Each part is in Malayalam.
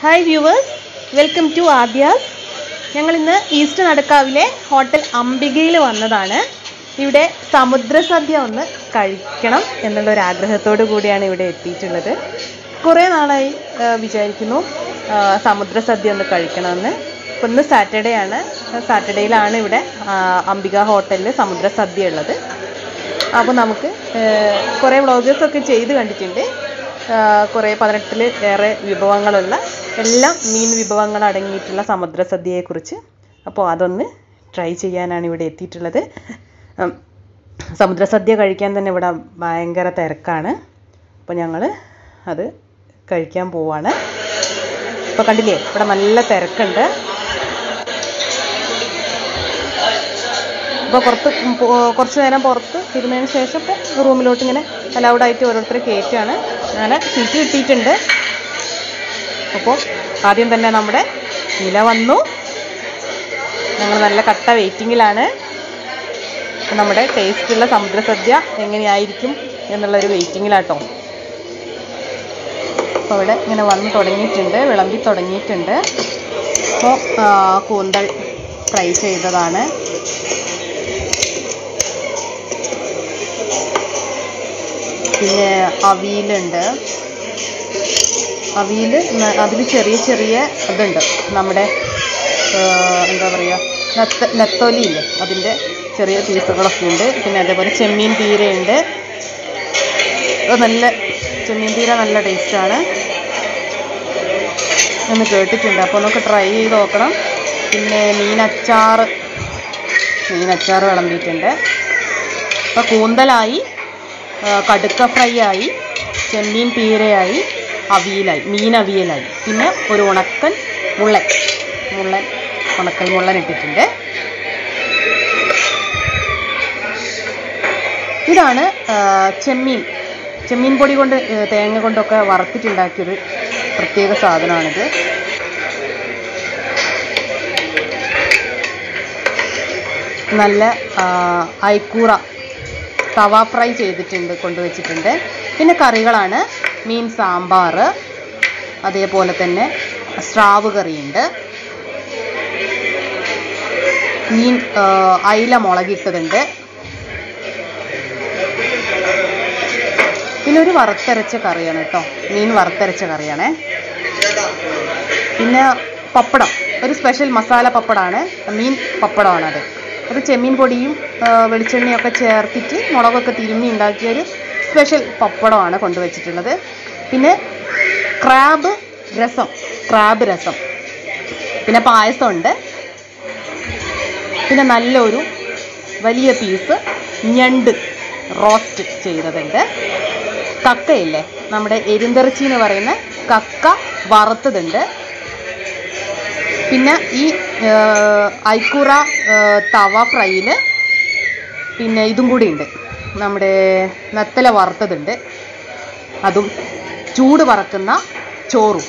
hi viewers welcome to Adyas ഞങ്ങൾ ഇന്ന് ഈസ്റ്റ് നടക്കാവിലെ ഹോട്ടൽ അംബികയിൽ വന്നതാണ് ഇവിടെ സമുദ്രസദ്യ ഒന്ന് കഴിക്കണം എന്നുള്ള ഒരു ആഗ്രഹത്തോടു കൂടിയാണ് ഇവിടെ എത്തിയിട്ടുള്ളത് കുറേ നാളായി ആ, വിചാരിക്കുന്നു ആ, സമുദ്രസദ്യ ഒന്ന് കഴിക്കണമെന്ന് അപ്പോൾ ഇന്ന് സാറ്റർഡേ ആണ് സാറ്റർഡേയിലാണ് ഇവിടെ ആ, അംബിക ഹോട്ടലിൽ സമുദ്രസദ്യ ഉള്ളത് അപ്പോൾ നമുക്ക് ഏഹ്, കുറേ വ്ളോഗേഴ്സൊക്കെ ചെയ്ത് കണ്ടിട്ടുണ്ട് ആഹ്, കുറേ പതിനെട്ടിൽ ഏറെ വിഭവങ്ങളുള്ള എല്ലാം മീൻ വിഭവങ്ങൾ അടങ്ങിയിട്ടുള്ള സമുദ്രസദ്യയെക്കുറിച്ച് അപ്പോൾ അതൊന്ന് ട്രൈ ചെയ്യാനാണ് ഇവിടെ എത്തിയിട്ടുള്ളത് ഉം, സമുദ്രസദ്യ കഴിക്കാൻ തന്നെ ഇവിടെ ഭയങ്കര തിരക്കാണ് അപ്പോൾ ഞങ്ങൾ അത് കഴിക്കാൻ പോവാണ് ഇപ്പോൾ കണ്ടില്ലേ ഇവിടെ നല്ല തിരക്കുണ്ട് അപ്പോൾ പുറത്ത് പോ- കുറച്ച് നേരം പുറത്ത് ഇരുന്നതിന് ശേഷം ഇപ്പോൾ റൂമിലോട്ട് ഇങ്ങനെ അലൗഡായിട്ട് ഓരോരുത്തർ കയറ്റുകയാണ് അങ്ങനെ സീറ്റ് കിട്ടിയിട്ടുണ്ട് അപ്പോൾ ആദ്യം തന്നെ നമ്മുടെ നില വന്നു ഞങ്ങൾ നല്ല കട്ട വെയിറ്റിങ്ങിലാണ് അപ്പോൾ നമ്മുടെ ടേസ്റ്റുള്ള സമുദ്രസദ്യ എങ്ങനെയായിരിക്കും എന്നുള്ളൊരു വെയിറ്റിങ്ങിലാട്ടോ അപ്പോൾ ഇവിടെ ഇങ്ങനെ വന്ന് തുടങ്ങിയിട്ടുണ്ട് വിളമ്പി തുടങ്ങിയിട്ടുണ്ട് അപ്പോൾ കൂന്തൽ ഫ്രൈ ചെയ്തതാണ് പിന്നെ അവിയലുണ്ട് അവിയൽ അതിൽ ചെറിയ ചെറിയ ഇതുണ്ട് നമ്മുടെ ആ, എന്താ പറയുക നെത്ത നെത്തോലിയില്ലേ അതിൻ്റെ ചെറിയ പീസുകളൊക്കെ ഉണ്ട് പിന്നെ അതേപോലെ ചെമ്മീൻ പീരയുണ്ട് അത് നല്ല ചെമ്മീൻ പീര നല്ല ടേസ്റ്റാണ് എന്ന് കേട്ടിട്ടുണ്ട് അപ്പോൾ നമുക്ക് ട്രൈ ചെയ്ത് നോക്കണം പിന്നെ മീനച്ചാർ മീനച്ചാർ വിളമ്പിയിട്ടുണ്ട് അപ്പോൾ കൂന്തലായി ആ, കടുക്ക ഫ്രൈ ആയി ചെമ്മീൻ പീരയായി അവിയലായി മീൻ അവിയലായി പിന്നെ ഒരു ഉണക്കൻ മുള്ളൻ മുള്ളൻ ഉണക്കൽ മുള്ളൻ ഇട്ടിട്ടുണ്ട് ഇതാണ് ആ, ചെമ്മീൻ ചെമ്മീൻ പൊടി കൊണ്ട് ഏ, തേങ്ങ കൊണ്ടൊക്കെ വറുത്തിട്ടുണ്ടാക്കിയൊരു പ്രത്യേക സാധനമാണിത് നല്ല ആ, അയക്കൂറ തവ ഫ്രൈ ചെയ്തിട്ടുണ്ട് കൊണ്ടുവച്ചിട്ടുണ്ട് പിന്നെ കറികളാണ് മീൻ സാമ്പാർ അതേപോലെ തന്നെ സ്രാവ് കറിയുണ്ട് മീൻ ആ, അയില മുളകിട്ടതുണ്ട് പിന്നെ ഒരു വറുത്തരച്ച കറിയാണ് കേട്ടോ മീൻ വറുത്തരച്ച കറിയാണേ പിന്നെ പപ്പടം ഒരു സ്പെഷ്യൽ മസാല പപ്പടമാണ് മീൻ പപ്പടമാണത് അത് ചെമ്മീൻ പൊടിയും ആ, വെളിച്ചെണ്ണയൊക്കെ ചേർത്തിട്ട് മുളകൊക്കെ തിരുമ്മി ഉണ്ടാക്കിയ ഒരു സ്പെഷ്യൽ പപ്പടമാണ് കൊണ്ടുവച്ചിട്ടുള്ളത് പിന്നെ ക്രാബ് രസം ക്രാബ് രസം പിന്നെ പായസമുണ്ട് പിന്നെ നല്ലൊരു വലിയ പീസ് ഞണ്ട് റോസ്റ്റ് ചെയ്തതുണ്ട് കക്കയില്ലേ നമ്മുടെ എരിന്തിറച്ചി എന്ന് പറയുന്ന കക്ക വറുത്തതുണ്ട് പിന്നെ ഈ ഏർ, ഐക്കൂറ ഏർ, തവ ഫ്രൈയിൽ പിന്നെ ഇതും കൂടി ഉണ്ട് നമ്മുടെ നത്തല വറുത്തതുണ്ട് അതും ചൂട് വറക്കുന്ന ചോറും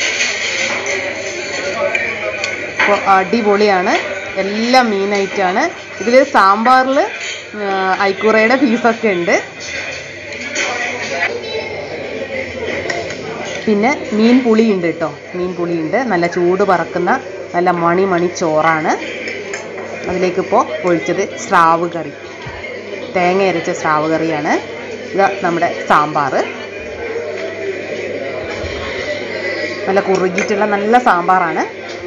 അപ്പോൾ അടിപൊളിയാണ് എല്ലാം മീൻ ഐറ്റാണ് ഇതിൽ സാമ്പാറിൽ ഐക്കൂറയുടെ പീസൊക്കെ ഉണ്ട് പിന്നെ മീൻ പുളിയുണ്ട് കേട്ടോ മീൻ പുളിയുണ്ട് നല്ല ചൂട് പറക്കുന്ന നല്ല മണി മണി ചോറാണ് അതിലേക്ക് ഇപ്പോൾ ഒഴിച്ചത് സ്രാവ് കറി തേങ്ങ അരച്ച സ്രാവ് കറിയാണ് ഇത് നമ്മുടെ സാമ്പാർ നല്ല കുറുകിയിട്ടുള്ള നല്ല സാമ്പാറാണ്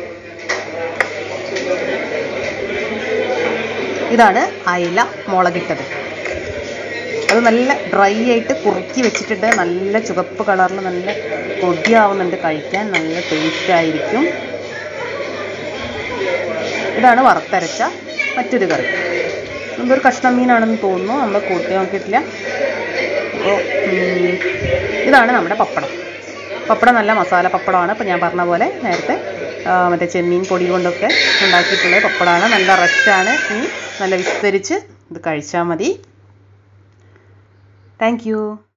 ഇതാണ് അയില മുളകിട്ടത് അത് നല്ല ഡ്രൈ ആയിട്ട് കുറുക്കി വെച്ചിട്ടുണ്ട് നല്ല ചുവപ്പ് കളറിൽ നല്ല കൊതിയാവുന്നുണ്ട് കഴിക്കാൻ നല്ല ടേസ്റ്റ് ആയിരിക്കും ഇതാണ് വറുത്തരച്ച മറ്റൊരു കറി എന്തൊരു കഷ്ണം മീനാണെന്ന് തോന്നുന്നു നമ്മൾ കൂട്ടി നോക്കിയിട്ടില്ല അപ്പോൾ ഉം, ഇതാണ് നമ്മുടെ പപ്പടം പപ്പടം നല്ല മസാല പപ്പടമാണ് ഇപ്പോൾ ഞാൻ പറഞ്ഞ പോലെ നേരത്തെ ആ, മറ്റേ ചെമ്മീൻ പൊടി കൊണ്ടൊക്കെ ഉണ്ടാക്കിയിട്ടുള്ള പപ്പടമാണ് നല്ല റെസ്റ്റാണ് ഇനി നല്ല വിസ്തരിച്ച് ഇത് കഴിച്ചാൽ മതി താങ്ക് യു